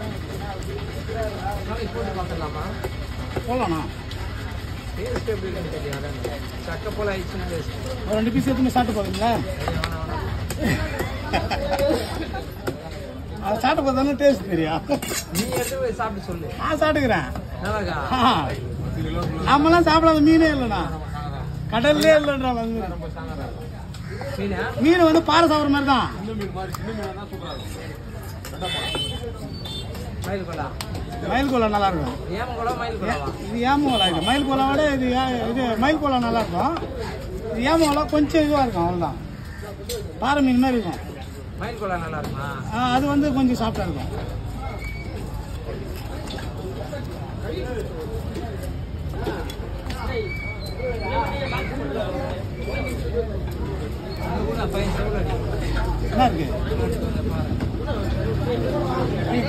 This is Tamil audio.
நாளைக்கு போட்டு பார்த்துடலாமா போடலாண்ணா டேஸ்ட் எப்படி இருக்குன்னு தெரியாது சக்க போல ஆயிடுச்சுன்னா டேஸ்ட் ஒரு ரெண்டு பீஸ் எடுத்துமே சாப்பிட்டு போகிறீங்களா வேணாம் வேணாம் அது சாப்பிட்டு பார்த்தா டேஸ்ட் தெரியும் நீ எடுத்து போய் சாப்பிட்டு சொல்லு நான் சாப்பிட்டுக்கிறேன் நல்லா இருக்கா ஆ. நம்மலாம் சாப்பிடாத மீனே இல்லைண்ணா கடல்லே இல்லைன்றாங்க அது மீன். மீனா மீன் வந்து பாறை சாப்பிட்ற மாதிரி தான் மயில் கொலா மயில் கோலா நல்லா இருக்கும் ஏம கொலா மயில் கொலாவா இது ஏம கோலா இது மயில் கோலா விட இது ஏ- இது மயில் கோலா நல்லா இருக்கும் இது ஏம கோலா கொஞ்சம் இதுவாக இருக்கும் அவ்வளோதான் பாறை மீன் மாதிரி இருக்கும் மயில் கொலா நல்லா இருக்குமா ஆ, அது வந்து கொஞ்சம் சாஃப்டாக இருக்கும் அந்த கூட பையன் செவ்வளோ என்ன இருக்கு கொஞ்சம் பாரு